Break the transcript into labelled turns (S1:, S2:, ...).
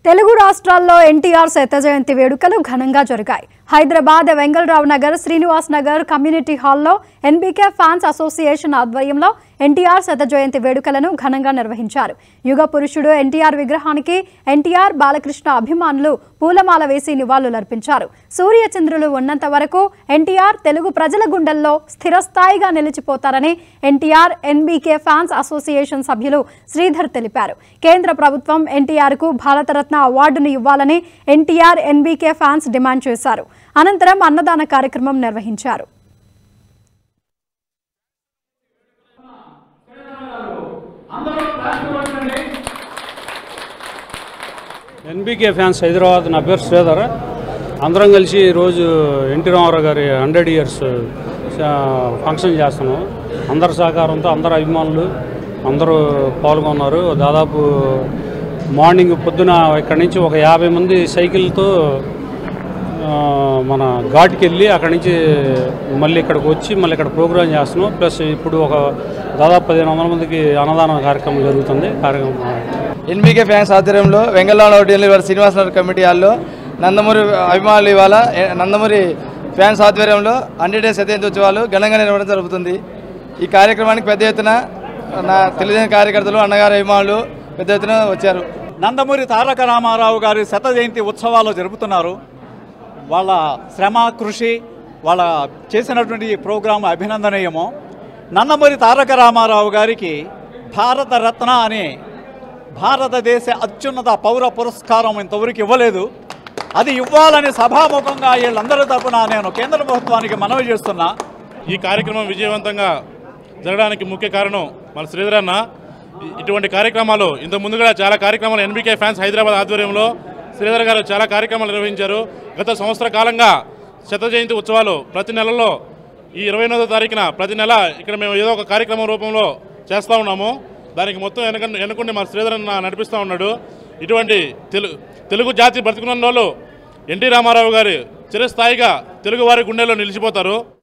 S1: తెలుగు రాష్ట్రాల్లో ఎన్టీఆర్ శత జయంతి వేడుకలు ఘనంగా జరిగాయి హైదరాబాద్ వెంగళరావు నగర్ శ్రీనివాస్ నగర్ కమ్యూనిటీ హాల్లో ఎన్బీకే ఫ్యాన్స్ అసోసియేషన్ ఆధ్వర్యంలో ఎన్టీఆర్ శత జయంతి వేడుకలను ఘనంగా నిర్వహించారు యుగ పురుషుడు ఎన్టీఆర్ విగ్రహానికి ఎన్టీఆర్ బాలకృష్ణ అభిమానులు పూలమాల వేసి నివాళులర్పించారు సూర్యచంద్రులు ఉన్నంత వరకు ఎన్టీఆర్ తెలుగు ప్రజల గుండెల్లో స్థిరస్థాయిగా నిలిచిపోతారని ఎన్టీఆర్ ఎన్బీకే ఫ్యాన్స్ అసోసియేషన్ సభ్యులు శ్రీధర్ తెలిపారు కేంద్ర ప్రభుత్వం ఎన్టీఆర్ కు భారతరత్న అవార్డును ఇవ్వాలని ఎన్టీఆర్ ఎన్బీకే ఫ్యాన్స్ డిమాండ్ చేశారు అనంతరం అన్నదాన కార్యక్రమం నిర్వహించారు
S2: ఎన్బీకే ఫ్యాన్స్ హైదరాబాద్ నా పేరు శ్రీధర్ అందరం కలిసి ఈరోజు ఎన్టీ రామారావు గారి హండ్రెడ్ ఇయర్స్ ఫంక్షన్ చేస్తున్నాం అందరి సహకారంతో అందరు అభిమానులు అందరూ పాల్గొన్నారు దాదాపు మార్నింగ్ పొద్దున ఇక్కడి నుంచి ఒక యాభై మంది సైకిల్తో ఆ, మన ఘాట్కి వెళ్ళి అక్కడి నుంచి మళ్ళీ ఇక్కడికి వచ్చి మళ్ళీ ఇక్కడ ప్రోగ్రామ్ చేస్తున్నాం ప్లస్ ఇప్పుడు ఒక దాదాపు పదిహేను వందల మందికి అన్నదాన కార్యక్రమం జరుగుతుంది కార్యక్రమం
S3: ఎన్బీకే ఫ్యాన్స్ ఆధ్వర్యంలో వెంగళరావు హోటల్ వారి శ్రీనివాసనగర్ కమిటీ హాల్లో నందమూరి అభిమానులు ఇవాళ ఎ- నందమూరి ఫ్యాన్స్ ఆధ్వర్యంలో హండ్రెడ్ డేస్ శతజయంతి ఉత్సవాలు ఘనంగా నిర్వహించడం జరుగుతుంది ఈ కార్యక్రమానికి పెద్ద ఎత్తున నా తెలుగుదేశం కార్యకర్తలు అన్నగారి అభిమానులు పెద్ద ఎత్తున వచ్చారు
S4: నందమూరి తారక రామారావు గారి శత జయంతి ఉత్సవాలు జరుపుతున్నారు వాళ్ళ శ్రమ కృషి వాళ్ళ చేసినటువంటి ఈ ప్రోగ్రాం అభినందనీయము నందమూరి తారక రామారావు గారికి భారతరత్న అనే భారతదేశ అత్యున్నత పౌర పురస్కారం ఇంతవరకు ఇవ్వలేదు అది ఇవ్వాలని సభాముఖంగా వీళ్ళందరి తరపున నేను కేంద్ర ప్రభుత్వానికి మనవి చేస్తున్నా
S5: ఈ కార్యక్రమం విజయవంతంగా జరగడానికి ముఖ్య కారణం మన శ్రీధర్ అన్న ఇ- ఇటువంటి కార్యక్రమాలు ఇంత ముందు కూడా చాలా కార్యక్రమాలు ఎన్బీకే ఫ్యాన్స్ హైదరాబాద్ ఆధ్వర్యంలో శ్రీధర్ గారు చాలా కార్యక్రమాలు నిర్వహించారు గత సంవత్సర కాలంగా శత జయంతి ఉత్సవాలు ప్రతి నెలలో ఈ ఇరవై ఎనిమిదో తారీఖున ప్రతి నెల ఇక్కడ మేము ఏదో ఒక కార్యక్రమం రూపంలో చేస్తూ ఉన్నాము దానికి మొత్తం వెనక వెనుకుండి మా శ్రీధర్ అన్న నడిపిస్తూ ఉన్నాడు ఇటువంటి తెలుగు తెలుగు జాతి బ్రతుకున్న వాళ్ళు ఎన్టీ రామారావు గారు చిరస్థాయిగా తెలుగు వారి గుండెల్లో నిలిచిపోతారు